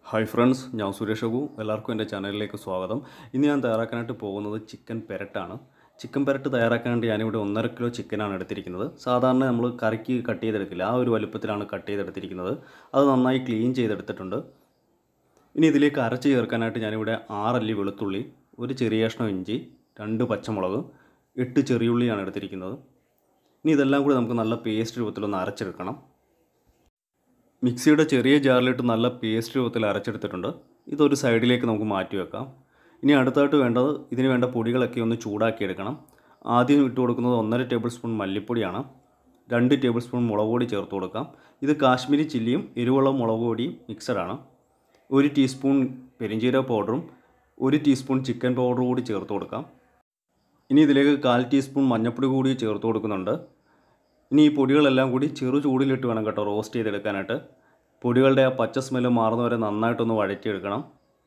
hi friends ഞാൻ സുരേഷ് അബു എല്ലാവർക്കും എൻ്റെ ചാനലിലേക്ക് സ്വാഗതം ഇന്ന് ഞാൻ തയ്യാറാക്കാനായിട്ട് പോകുന്നത് ചിക്കൻ പെരട്ടാണ് ചിക്കൻ പെരട്ട് തയ്യാറാക്കാനായിട്ട് ഞാനിവിടെ ഒന്നര കിലോ ചിക്കനാണ് എടുത്തിരിക്കുന്നത് സാധാരണ നമ്മൾ കറിക്ക് കട്ട് ചെയ്തെടുക്കില്ല ആ ഒരു വലുപ്പത്തിലാണ് കട്ട് ചെയ്തെടുത്തിരിക്കുന്നത് അത് നന്നായി ക്ലീൻ ചെയ്തെടുത്തിട്ടുണ്ട് ഇനി ഇതിലേക്ക് അരച്ച് ചേർക്കാനായിട്ട് ഞാനിവിടെ ആറല്ലി വെളുത്തുള്ളി ഒരു ചെറിയ കഷ്ണം ഇഞ്ചി രണ്ട് പച്ചമുളക് എട്ട് ചെറിയുള്ളിയാണ് എടുത്തിരിക്കുന്നത് ഇനി ഇതെല്ലാം കൂടി നമുക്ക് നല്ല പേസ്റ്റ് രൂപത്തിലൊന്ന് അരച്ചെടുക്കണം മിക്സിയുടെ ചെറിയ ജാറിലിട്ട് നല്ല പേസ്റ്റ് രൂപത്തിൽ അരച്ചെടുത്തിട്ടുണ്ട് ഇതൊരു സൈഡിലേക്ക് നമുക്ക് മാറ്റി വെക്കാം ഇനി അടുത്തായിട്ട് വേണ്ടത് ഇതിന് വേണ്ട പൊടികളൊക്കെ ഒന്ന് ചൂടാക്കി എടുക്കണം ആദ്യം ഇട്ട് കൊടുക്കുന്നത് ഒന്നര ടേബിൾ സ്പൂൺ മല്ലിപ്പൊടിയാണ് രണ്ട് ടേബിൾ സ്പൂൺ മുളക് പൊടി ചേർത്ത് കൊടുക്കാം ഇത് കാശ്മീരി ചില്ലിയും എരിവുള്ള മുളക് പൊടിയും മിക്സഡാണ് ഒരു ടീസ്പൂൺ പെരിഞ്ചീരക പൗഡറും ഒരു ടീസ്പൂൺ ചിക്കൻ പൗഡർ കൂടി ചേർത്ത് കൊടുക്കാം ഇനി ഇതിലേക്ക് കാൽ ടീസ്പൂൺ മഞ്ഞൾപ്പൊടി കൂടി ചേർത്ത് കൊടുക്കുന്നുണ്ട് ഇനി ഈ പൊടികളെല്ലാം കൂടി ചെറു ചൂടിലിട്ട് വേണം കേട്ടോ റോസ്റ്റ് ചെയ്തെടുക്കാനായിട്ട് പൊടികളുടെ ആ പച്ച സ്മെല്ല് മാറുന്നവരെ നന്നായിട്ടൊന്ന് വഴറ്റിയെടുക്കണം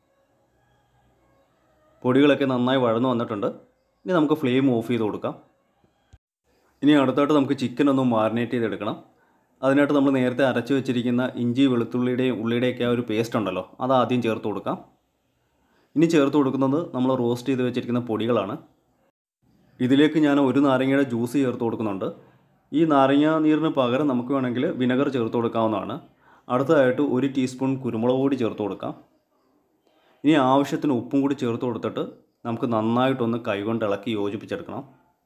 പൊടികളൊക്കെ നന്നായി വഴന്നു വന്നിട്ടുണ്ട് ഇനി നമുക്ക് ഫ്ലെയിം ഓഫ് ചെയ്ത് കൊടുക്കാം ഇനി അടുത്തായിട്ട് നമുക്ക് ചിക്കൻ ഒന്ന് മാറിനേറ്റ് ചെയ്തെടുക്കണം അതിനായിട്ട് നമ്മൾ നേരത്തെ അരച്ചു വെച്ചിരിക്കുന്ന ഇഞ്ചി വെളുത്തുള്ളിയുടെയും ഉള്ളിയുടെയൊക്കെ ആ ഒരു പേസ്റ്റ് ഉണ്ടല്ലോ അത് ആദ്യം ചേർത്ത് കൊടുക്കാം ഇനി ചേർത്ത് കൊടുക്കുന്നത് നമ്മൾ റോസ്റ്റ് ചെയ്ത് വെച്ചിരിക്കുന്ന പൊടികളാണ് ഇതിലേക്ക് ഞാൻ ഒരു നാരങ്ങയുടെ ജ്യൂസ് ചേർത്ത് കൊടുക്കുന്നുണ്ട് ഈ നാരങ്ങ നീരിന് പകരം നമുക്ക് വേണമെങ്കിൽ വിനെഗർ ചേർത്ത് കൊടുക്കാവുന്നതാണ് അടുത്തതായിട്ട് ഒരു ടീസ്പൂൺ കുരുമുളക് പൊടി ചേർത്ത് കൊടുക്കാം ഇനി ആവശ്യത്തിന് ഉപ്പും കൂടി ചേർത്ത് കൊടുത്തിട്ട് നമുക്ക് നന്നായിട്ടൊന്ന് കൈകൊണ്ട് ഇളക്കി യോജിപ്പിച്ചെടുക്കണം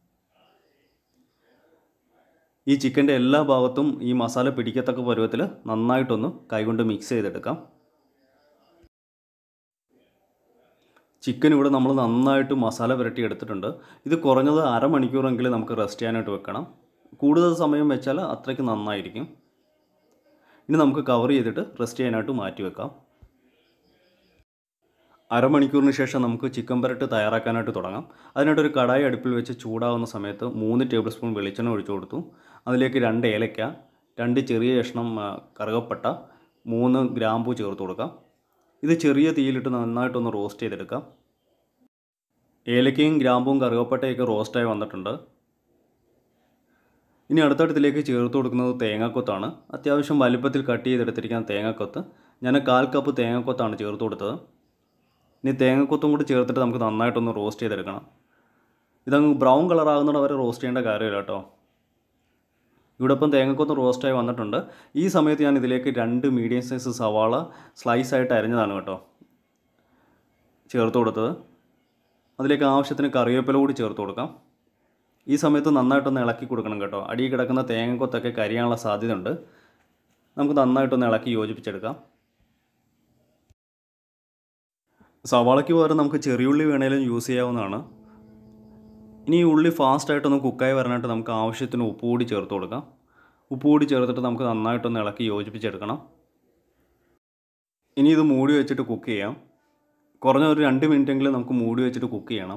ഈ ചിക്കൻ്റെ എല്ലാ ഭാഗത്തും ഈ മസാല പിടിക്കത്തക്ക പരുവത്തിൽ നന്നായിട്ടൊന്ന് കൈകൊണ്ട് മിക്സ് ചെയ്തെടുക്കാം ചിക്കൻ ഇവിടെ നമ്മൾ നന്നായിട്ട് മസാല പുരട്ടി എടുത്തിട്ടുണ്ട് ഇത് കുറഞ്ഞത് അരമണിക്കൂറെങ്കിലും നമുക്ക് റെസ്റ്റ് ചെയ്യാനായിട്ട് വെക്കണം കൂടുതൽ സമയം വെച്ചാൽ അത്രയ്ക്ക് നന്നായിരിക്കും ഇനി നമുക്ക് കവർ ചെയ്തിട്ട് റെസ്റ്റ് ചെയ്യാനായിട്ട് മാറ്റി വെക്കാം അരമണിക്കൂറിന് ശേഷം നമുക്ക് ചിക്കൻ പരട്ട് തയ്യാറാക്കാനായിട്ട് തുടങ്ങാം അതിനായിട്ടൊരു കടായി അടുപ്പിൽ വെച്ച് ചൂടാവുന്ന സമയത്ത് മൂന്ന് ടേബിൾ സ്പൂൺ വെളിച്ചെണ്ണ ഒഴിച്ചു കൊടുത്തു അതിലേക്ക് രണ്ട് ഏലക്ക രണ്ട് ചെറിയ കഷ്ണം കറുകപ്പട്ട മൂന്ന് ഗ്രാമ്പൂ ചേർത്ത് കൊടുക്കാം ഇത് ചെറിയ തീയിലിട്ട് നന്നായിട്ടൊന്ന് റോസ്റ്റ് ചെയ്തെടുക്കാം ഏലക്കയും ഗ്രാമ്പും കറുകപ്പട്ടയൊക്കെ റോസ്റ്റായി വന്നിട്ടുണ്ട് ഇനി അടുത്തടുത്ത് ഇതിലേക്ക് ചേർത്ത് കൊടുക്കുന്നത് തേങ്ങാക്കൊത്താണ് അത്യാവശ്യം വലിപ്പത്തിൽ കട്ട് ചെയ്തെടുത്തിരിക്കുന്ന തേങ്ങാക്കൊത്ത് ഞാൻ കാൽ കപ്പ് തേങ്ങാക്കൊത്താണ് ചേർത്ത് കൊടുത്തത് ഇനി തേങ്ങാക്കൊത്തും കൂടി ചേർത്തിട്ട് നമുക്ക് നന്നായിട്ടൊന്ന് റോസ്റ്റ് ചെയ്തെടുക്കണം ഇതങ്ങ് ബ്രൗൺ കളർ ആകുന്നിടം വരെ റോസ്റ്റ് ചെയ്യേണ്ട കാര്യമില്ല കേട്ടോ ഇവിടെ ഇപ്പം തേങ്ങക്കൊത്ത് റോസ്റ്റായി വന്നിട്ടുണ്ട് ഈ സമയത്ത് ഞാൻ ഇതിലേക്ക് രണ്ട് മീഡിയം സൈസ് സവാള സ്ലൈസ് ആയിട്ട് അരിഞ്ഞതാണ് കേട്ടോ ചേർത്ത് കൊടുത്തത് അതിലേക്ക് ആവശ്യത്തിന് കറിവേപ്പില കൂടി ചേർത്ത് കൊടുക്കാം ഈ സമയത്ത് നന്നായിട്ടൊന്ന് ഇളക്കി കൊടുക്കണം കേട്ടോ അടിയിൽ കിടക്കുന്ന തേങ്ങക്കൊത്തൊക്കെ കരിയാനുള്ള സാധ്യതയുണ്ട് നമുക്ക് നന്നായിട്ടൊന്ന് ഇളക്കി യോജിപ്പിച്ചെടുക്കാം സവാളയ്ക്ക് പകരം നമുക്ക് ചെറിയുള്ളി വേണേലും യൂസ് ചെയ്യാവുന്നതാണ് ഇനി ഈ ഉള്ളി ഫാസ്റ്റായിട്ടൊന്ന് കുക്കായി വരാനായിട്ട് നമുക്ക് ആവശ്യത്തിന് ഉപ്പ് കൂടി ചേർത്ത് കൊടുക്കാം ഉപ്പ് കൂടി ചേർത്തിട്ട് നമുക്ക് നന്നായിട്ടൊന്ന് ഇളക്കി യോജിപ്പിച്ചെടുക്കണം ഇനി ഇത് മൂടി വെച്ചിട്ട് കുക്ക് ചെയ്യാം കുറഞ്ഞ ഒരു രണ്ട് മിനിറ്റെങ്കിലും നമുക്ക് മൂടി വെച്ചിട്ട് കുക്ക് ചെയ്യണം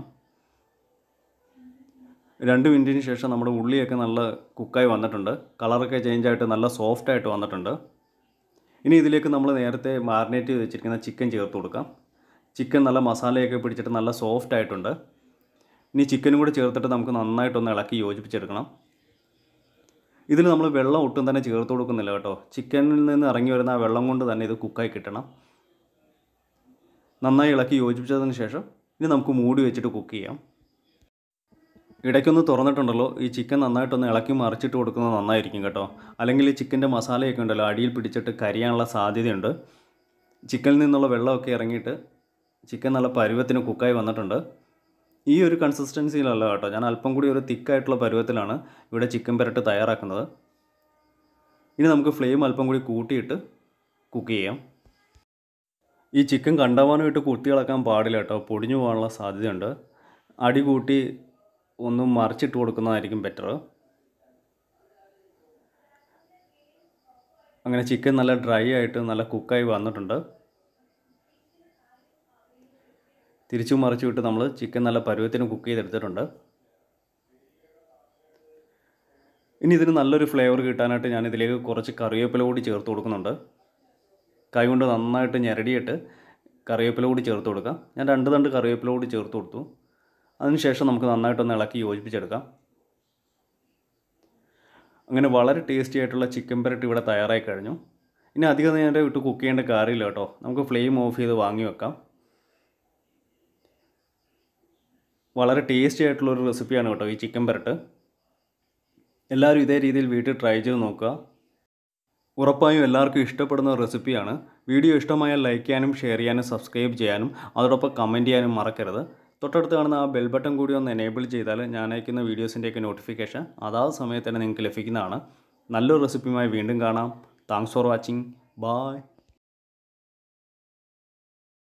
രണ്ട് മിനിറ്റിന് ശേഷം നമ്മുടെ ഉള്ളിയൊക്കെ നല്ല കുക്കായി വന്നിട്ടുണ്ട് കളറൊക്കെ ചേഞ്ച് ആയിട്ട് നല്ല സോഫ്റ്റ് ആയിട്ട് വന്നിട്ടുണ്ട് ഇനി ഇതിലേക്ക് നമ്മൾ നേരത്തെ മാറിനേറ്റ് ചെയ്ത് വെച്ചിരിക്കുന്ന ചിക്കൻ ചേർത്ത് കൊടുക്കാം ചിക്കൻ നല്ല മസാലയൊക്കെ പിടിച്ചിട്ട് നല്ല സോഫ്റ്റ് ആയിട്ടുണ്ട് ഇനി ചിക്കനും കൂടി ചേർത്തിട്ട് നമുക്ക് നന്നായിട്ടൊന്ന് ഇളക്കി യോജിപ്പിച്ചെടുക്കണം ഇതിൽ നമ്മൾ വെള്ളം ഒട്ടും തന്നെ ചേർത്ത് കൊടുക്കുന്നില്ല കേട്ടോ ചിക്കനിൽ നിന്ന് ഇറങ്ങി വരുന്ന ആ വെള്ളം കൊണ്ട് തന്നെ ഇത് കുക്കായി കിട്ടണം നന്നായി ഇളക്കി യോജിപ്പിച്ചതിന് ശേഷം ഇനി നമുക്ക് മൂടി വെച്ചിട്ട് കുക്ക് ചെയ്യാം ഇടയ്ക്കൊന്ന് തുറന്നിട്ടുണ്ടല്ലോ ഈ ചിക്കൻ നന്നായിട്ടൊന്ന് ഇളക്കി മറിച്ചിട്ട് കൊടുക്കുന്നത് നന്നായിരിക്കും കേട്ടോ അല്ലെങ്കിൽ ഈ ചിക്കൻ്റെ മസാലയൊക്കെ ഉണ്ടല്ലോ അടിയിൽ പിടിച്ചിട്ട് കരിയാനുള്ള സാധ്യതയുണ്ട് ചിക്കനിൽ നിന്നുള്ള വെള്ളമൊക്കെ ഇറങ്ങിയിട്ട് ചിക്കൻ നല്ല പരുവത്തിന് കുക്കായി വന്നിട്ടുണ്ട് ഈ ഒരു കൺസിസ്റ്റൻസിയിലല്ല കേട്ടോ ഞാൻ അല്പം കൂടി ഒരു തിക്കായിട്ടുള്ള പരുവത്തിലാണ് ഇവിടെ ചിക്കൻ പെരട്ട് തയ്യാറാക്കുന്നത് ഇനി നമുക്ക് ഫ്ലെയിം അല്പം കൂടി കൂട്ടിയിട്ട് കുക്ക് ചെയ്യാം ഈ ചിക്കൻ കണ്ടവാനായിട്ട് കുത്തി ഇളക്കാൻ പാടില്ല കേട്ടോ പൊടിഞ്ഞു പോകാനുള്ള സാധ്യതയുണ്ട് അടി കൂട്ടി ഒന്ന് മറിച്ചിട്ട് കൊടുക്കുന്നതായിരിക്കും ബെറ്റർ അങ്ങനെ ചിക്കൻ നല്ല ഡ്രൈ ആയിട്ട് നല്ല കുക്കായി വന്നിട്ടുണ്ട് തിരിച്ചു മറിച്ചു വിട്ട് നമ്മൾ ചിക്കൻ നല്ല പരുവത്തിന് കുക്ക് ചെയ്തെടുത്തിട്ടുണ്ട് ഇനി ഇതിന് നല്ലൊരു ഫ്ലേവർ കിട്ടാനായിട്ട് ഞാൻ ഇതിലേക്ക് കുറച്ച് കറിവേപ്പില കൂടി ചേർത്ത് കൊടുക്കുന്നുണ്ട് കൈ കൊണ്ട് നന്നായിട്ട് ഞെരടിയിട്ട് കറിവേപ്പില കൂടി ചേർത്ത് കൊടുക്കാം ഞാൻ രണ്ട് തണ്ട് കറിവേപ്പില കൂടി ചേർത്ത് കൊടുത്തു അതിനുശേഷം നമുക്ക് നന്നായിട്ടൊന്ന് ഇളക്കി യോജിപ്പിച്ചെടുക്കാം അങ്ങനെ വളരെ ടേസ്റ്റി ആയിട്ടുള്ള ചിക്കൻ പെരട്ട് ഇവിടെ തയ്യാറായി കഴിഞ്ഞു ഇനി അധികം നേരം ഇട്ട് കുക്ക് ചെയ്യേണ്ട കാര്യമില്ല കേട്ടോ നമുക്ക് ഫ്ലെയിം ഓഫ് ചെയ്ത് വാങ്ങി വെക്കാം വളരെ ടേസ്റ്റി ആയിട്ടുള്ളൊരു റെസിപ്പിയാണ് കേട്ടോ ഈ ചിക്കൻ പെരട്ട് എല്ലാവരും ഇതേ രീതിയിൽ വീട്ടിൽ ട്രൈ ചെയ്ത് നോക്കുക ഉറപ്പായും എല്ലാവർക്കും ഇഷ്ടപ്പെടുന്ന റെസിപ്പിയാണ് വീഡിയോ ഇഷ്ടമായാൽ ലൈക്ക് ചെയ്യാനും ഷെയർ ചെയ്യാനും സബ്സ്ക്രൈബ് ചെയ്യാനും അതോടൊപ്പം കമൻറ്റ് ചെയ്യാനും മറക്കരുത് തൊട്ടടുത്ത് കാണുന്ന ആ ബെൽ ബട്ടൺ കൂടി ഒന്ന് എനേബിൾ ചെയ്താൽ ഞാൻ അയക്കുന്ന വീഡിയോസിൻ്റെയൊക്കെ നോട്ടിഫിക്കേഷൻ അതാത് സമയത്ത് തന്നെ നിങ്ങൾക്ക് ലഭിക്കുന്നതാണ് നല്ലൊരു റെസിപ്പിയുമായി വീണ്ടും കാണാം താങ്ക്സ് ഫോർ വാച്ചിങ് ബായ്